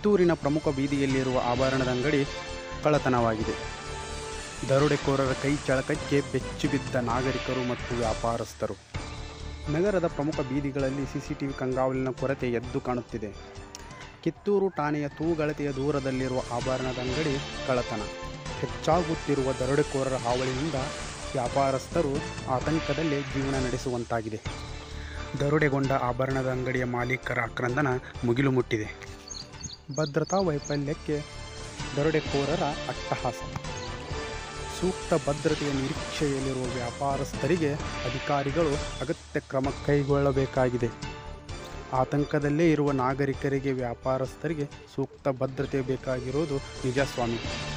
ಕಿತ್ತೂರಿನ ಪ್ರಮುಖ ಬೀದಿಯಲ್ಲಿರುವ ಆಭರಣದ ಅಂಗಡಿ ಕಳ್ಳತನವಾಗಿದೆ ದರೋಡೆಕೋರರ ಕೈ ಚಳಕಕ್ಕೆ ಬೆಚ್ಚಿ ಬಿದ್ದ ನಾಗರಿಕರು ಮತ್ತು ವ್ಯಾಪಾರಸ್ಥರು ನಗರದ ಪ್ರಮುಖ ಬೀದಿಗಳಲ್ಲಿ ಸಿಸಿಟಿವಿ ಕಣ್ಗಾವಲಿನ ಕೊರತೆ ಎದ್ದು ಕಾಣುತ್ತಿದೆ ಕಿತ್ತೂರು ಠಾಣೆಯ ತೂಗಳತೆಯ ದೂರದಲ್ಲಿರುವ ಆಭರಣದ ಅಂಗಡಿ ಕಳ್ಳತನ ಹೆಚ್ಚಾಗುತ್ತಿರುವ ದರೋಡೆಕೋರರ ಹಾವಳಿಯಿಂದ ವ್ಯಾಪಾರಸ್ಥರು ಆತಂಕದಲ್ಲೇ ಜೀವನ ನಡೆಸುವಂತಾಗಿದೆ ದರೋಡೆಗೊಂಡ ಆಭರಣದ ಅಂಗಡಿಯ ಮಾಲೀಕರ ಆಕ್ರಂದನ ಮುಗಿಲು ಮುಟ್ಟಿದೆ ಭದ್ರತಾ ವೈಫಲ್ಯಕ್ಕೆ ದರೋಡೆಕೋರರ ಅಟ್ಟಹಾಸ ಸೂಕ್ತ ಭದ್ರತೆಯ ನಿರೀಕ್ಷೆಯಲ್ಲಿರುವ ವ್ಯಾಪಾರಸ್ಥರಿಗೆ ಅಧಿಕಾರಿಗಳು ಅಗತ್ಯ ಕ್ರಮ ಕೈಗೊಳ್ಳಬೇಕಾಗಿದೆ ಆತಂಕದಲ್ಲೇ ಇರುವ ನಾಗರಿಕರಿಗೆ ವ್ಯಾಪಾರಸ್ಥರಿಗೆ ಸೂಕ್ತ ಭದ್ರತೆ ಬೇಕಾಗಿರೋದು ನಿಜ ಸ್ವಾಮಿ